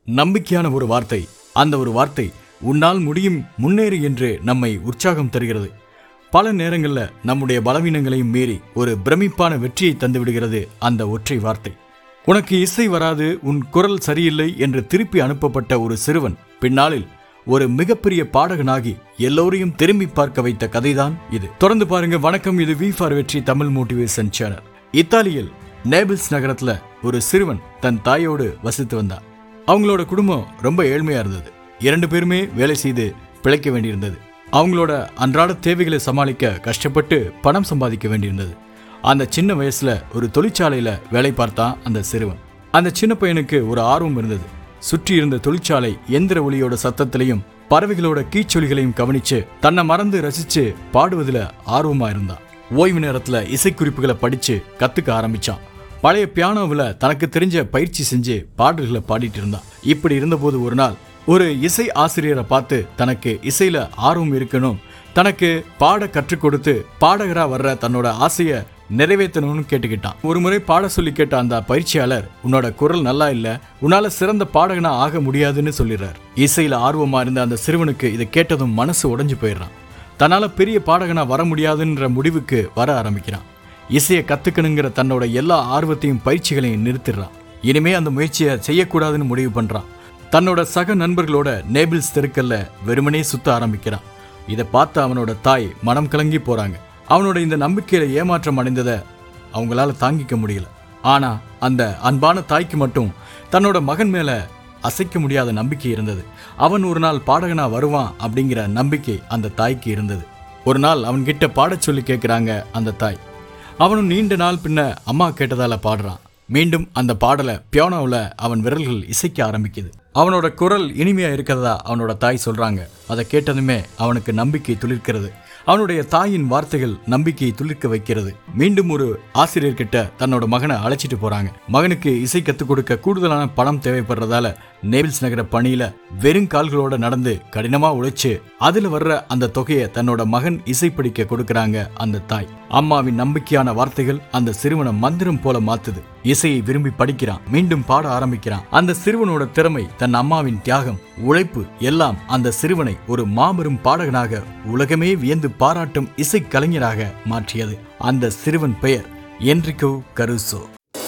நம்பிக்கையான ஒரு வார்த்தை அந்த ஒரு வார்த்தை உன்னால் முடியும் முன்னேறு என்று நம்மை உற்சாகம் தருகிறது பல நேரங்களில் நம்முடைய பலவீனங்களையும் மீறி ஒரு பிரமிப்பான வெற்றியை தந்து விடுகிறது அந்த ஒற்றை வார்த்தை உனக்கு இசை வராது உன் குரல் சரியில்லை என்று திருப்பி அனுப்பப்பட்ட ஒரு சிறுவன் பின்னாளில் ஒரு மிகப்பெரிய பாடகனாகி எல்லோரையும் திரும்பி பார்க்க வைத்த கதைதான் இது தொடர்ந்து பாருங்க வணக்கம் இது வி ஃபார் வெற்றி தமிழ் மோட்டிவேஷன் சேனல் இத்தாலியில் நேபிள்ஸ் நகரத்துல ஒரு சிறுவன் தன் தாயோடு வசித்து வந்தான் அவங்களோட குடும்பம் ரொம்ப ஏழ்மையா இருந்தது இரண்டு பேருமே வேலை செய்து பிழைக்க வேண்டியிருந்தது அவங்களோட அன்றாட தேவைகளை சமாளிக்க கஷ்டப்பட்டு பணம் சம்பாதிக்க வேண்டியிருந்தது அந்த சின்ன வயசுல ஒரு தொழிற்சாலையில வேலை பார்த்தான் அந்த சிறுவன் அந்த சின்ன பையனுக்கு ஒரு ஆர்வம் இருந்தது சுற்றி இருந்த தொழிற்சாலை எந்திர ஒலியோட சத்தத்திலையும் பறவைகளோட கீச்சொலிகளையும் கவனிச்சு தன்னை மறந்து ரசிச்சு பாடுவதில் ஆர்வமா இருந்தான் ஓய்வு நேரத்துல இசைக்குறிப்புகளை படிச்சு கத்துக்க ஆரம்பிச்சான் பழைய பியானோவில் தனக்கு தெரிஞ்ச பயிற்சி செஞ்சு பாடல்களை பாடிட்டு இருந்தான் இப்படி இருந்தபோது ஒரு நாள் ஒரு இசை ஆசிரியரை பார்த்து தனக்கு இசையில ஆர்வம் இருக்கணும் தனக்கு பாட கற்றுக் கொடுத்து பாடகரா வர்ற தன்னோட ஆசையை நிறைவேற்றணும்னு கேட்டுக்கிட்டான் ஒரு முறை பாட சொல்லி கேட்ட அந்த பயிற்சியாளர் உன்னோட குரல் நல்லா இல்ல உன்னால சிறந்த பாடகனா ஆக முடியாதுன்னு சொல்லிடுறார் இசையில ஆர்வமா இருந்த அந்த சிறுவனுக்கு இதை கேட்டதும் மனசு உடைஞ்சு போயிடுறான் தன்னால பெரிய பாடகனா வர முடியாதுன்ற முடிவுக்கு வர ஆரம்பிக்கிறான் இசையை கத்துக்கணுங்கிற தன்னோட எல்லா ஆர்வத்தையும் பயிற்சிகளையும் நிறுத்திடுறான் இனிமே அந்த முயற்சியை செய்யக்கூடாதுன்னு முடிவு பண்றான் தன்னோட சக நண்பர்களோட நேபிள்ஸ் தெருக்கல்ல வெறுமனே சுத்த ஆரம்பிக்கிறான் இதை பார்த்து அவனோட தாய் மனம் கலங்கி போறாங்க அவனோட இந்த நம்பிக்கையில ஏமாற்றம் அடைந்ததை அவங்களால தாங்கிக்க முடியல ஆனா அந்த அன்பான தாய்க்கு மட்டும் தன்னோட மகன் மேல அசைக்க முடியாத நம்பிக்கை இருந்தது அவன் ஒரு நாள் பாடகனா வருவான் அப்படிங்கிற நம்பிக்கை அந்த தாய்க்கு இருந்தது ஒரு நாள் அவன்கிட்ட பாடச் சொல்லி கேட்குறாங்க அந்த தாய் அவனும் நீண்ட நாள் பின்ன அம்மா கேட்டதால பாடுறான் மீண்டும் அந்த பாடலை பியானோவில் அவன் விரல்கள் இசைக்க ஆரம்பிக்குது அவனோட குரல் இனிமையா இருக்கிறதா அவனோட தாய் சொல்றாங்க அதை கேட்டதுமே அவனுக்கு நம்பிக்கை துளிர்க்கிறது அவனுடைய தாயின் வார்த்தைகள் நம்பிக்கையை துளிர்க்க வைக்கிறது மீண்டும் ஒரு ஆசிரியர்கிட்ட தன்னோட மகனை அழைச்சிட்டு போறாங்க மகனுக்கு இசை கத்துக் கொடுக்க கூடுதலான பணம் தேவைப்படுறதால நேபிள்ஸ் நகர பணியில வெறும் கால்களோட நடந்து கடினமா உழைச்சு அதுல வர்ற அந்த தொகையை தன்னோட மகன் இசை படிக்க கொடுக்கறாங்க அந்த தாய் அம்மாவின் நம்பிக்கையான வார்த்தைகள் அந்த சிறுவனை மந்திரம் போல மாத்துது இசையை விரும்பி படிக்கிறான் மீண்டும் பாட ஆரம்பிக்கிறான் அந்த சிறுவனோட திறமை தன் அம்மாவின் தியாகம் உழைப்பு எல்லாம் அந்த சிறுவனை ஒரு மாபெரும் பாடகனாக உலகமே வியந்து பாராட்டும் இசை கலைஞராக மாற்றியது அந்த சிறுவன் பெயர் என்ரிகோ கருசோ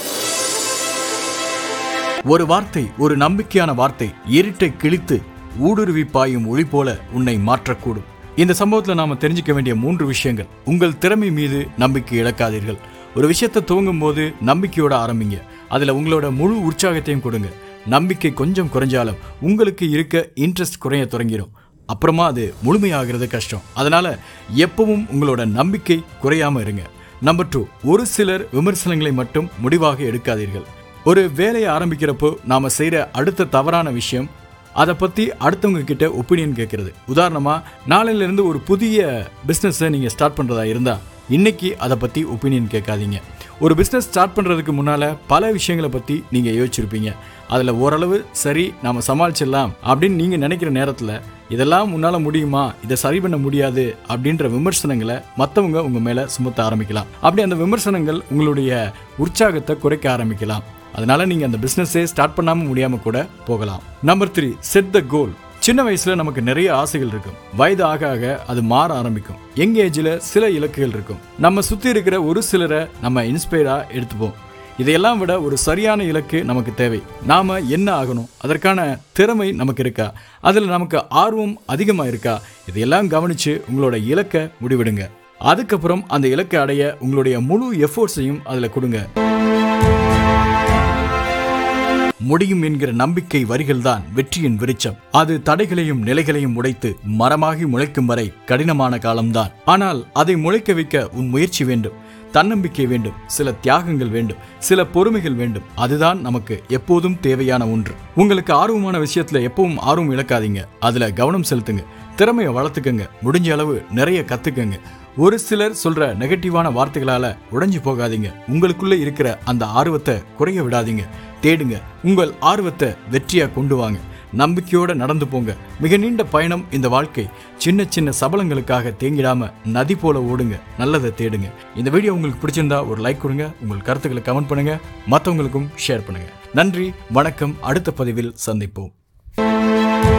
ஒரு வார்த்தை ஒரு நம்பிக்கையான வார்த்தை இருட்டை கிழித்து ஊடுருவி பாயும் ஒளி போல உன்னை மாற்றக்கூடும் இந்த சம்பவத்துல நாம தெரிஞ்சுக்க வேண்டிய மூன்று விஷயங்கள் உங்கள் திறமை மீது நம்பிக்கை இழக்காதீர்கள் ஒரு விஷயத்தை துவங்கும் போது நம்பிக்கையோட ஆரம்பிங்க அதுல உங்களோட முழு உற்சாகத்தையும் கொடுங்க நம்பிக்கை கொஞ்சம் குறைஞ்சாலும் உங்களுக்கு இருக்க இன்ட்ரெஸ்ட் குறைய தொடங்கிடும் அப்புறமா அது முழுமையாகிறது கஷ்டம் அதனால எப்பவும் உங்களோட நம்பிக்கை குறையாம இருங்க நம்பர் டூ ஒரு சிலர் விமர்சனங்களை மட்டும் முடிவாக எடுக்காதீர்கள் ஒரு வேலையை ஆரம்பிக்கிறப்போ நாம செய்யற அடுத்த தவறான விஷயம் அதை பத்தி அடுத்தவங்க கிட்ட ஒப்பீனியன் கேட்கறது உதாரணமா நாளையில இருந்து ஒரு புதிய பிசினஸை நீங்க ஸ்டார்ட் பண்றதா இருந்தா இன்னைக்கு அதை பத்தி ஒப்பீனியன் கேட்காதீங்க ஒரு பிசினஸ் ஸ்டார்ட் பண்றதுக்கு முன்னால பல விஷயங்களை பத்தி நீங்க யோசிச்சிருப்பீங்க அதுல ஓரளவு சரி நாம சமாளிச்சிடலாம் அப்படின்னு நீங்க நினைக்கிற நேரத்துல இதெல்லாம் உன்னால முடியுமா இதை சரி பண்ண முடியாது அப்படின்ற விமர்சனங்களை மற்றவங்க உங்க மேல சுமத்த ஆரம்பிக்கலாம் அப்படி அந்த விமர்சனங்கள் உங்களுடைய உற்சாகத்தை குறைக்க ஆரம்பிக்கலாம் அதனால நீங்க அந்த பிசினஸே ஸ்டார்ட் பண்ணாம முடியாம கூட போகலாம் number three set the goal சின்ன வயசுல நமக்கு நிறைய ஆசைகள் இருக்கும் வயது ஆக ஆக அது மாற ஆரம்பிக்கும் யங் ஏஜ்ல சில இலக்குகள் இருக்கும் நம்ம சுத்தி இருக்கிற ஒரு சிலரை நம்ம இன்ஸ்பயரா எடுத்துப்போம் இதையெல்லாம் விட ஒரு சரியான இலக்கு நமக்கு தேவை நாம என்ன ஆகணும் அதற்கான திறமை நமக்கு இருக்கா அதில் நமக்கு ஆர்வம் அதிகமாக இருக்கா இதையெல்லாம் கவனிச்சு உங்களோட இலக்கை முடிவிடுங்க அதுக்கப்புறம் அந்த இலக்கை அடைய உங்களுடைய முழு எஃபோர்ட்ஸையும் அதில் கொடுங்க முடியும் என்கிற நம்பிக்கை வரிகள்தான் வெற்றியின் விருச்சம் அது தடைகளையும் நிலைகளையும் உடைத்து மரமாகி முளைக்கும் வரை கடினமான காலம்தான் ஆனால் அதை முளைக்க வைக்க உன் முயற்சி வேண்டும் தன்னம்பிக்கை வேண்டும் சில தியாகங்கள் வேண்டும் சில பொறுமைகள் வேண்டும் அதுதான் நமக்கு எப்போதும் தேவையான ஒன்று உங்களுக்கு ஆர்வமான விஷயத்துல எப்பவும் ஆர்வம் இழக்காதீங்க அதுல கவனம் செலுத்துங்க திறமையை வளர்த்துக்கங்க முடிஞ்ச அளவு நிறைய கத்துக்கங்க ஒரு சிலர் சொல்ற நெகட்டிவான வார்த்தைகளால உடைஞ்சு போகாதீங்க உங்களுக்குள்ள இருக்கிற அந்த ஆர்வத்தை குறைய விடாதீங்க தேடுங்க உங்கள் ஆர்வத்தை வெற்றியா கொண்டு வாங்க நம்பிக்கையோட நடந்து போங்க மிக நீண்ட பயணம் இந்த வாழ்க்கை சின்ன சின்ன சபலங்களுக்காக தேங்கிடாம நதி போல ஓடுங்க நல்லதை தேடுங்க இந்த வீடியோ உங்களுக்கு பிடிச்சிருந்தா ஒரு லைக் கொடுங்க உங்கள் கருத்துக்களை கமெண்ட் பண்ணுங்க மற்றவங்களுக்கும் ஷேர் பண்ணுங்க நன்றி வணக்கம் அடுத்த பதிவில் சந்திப்போம்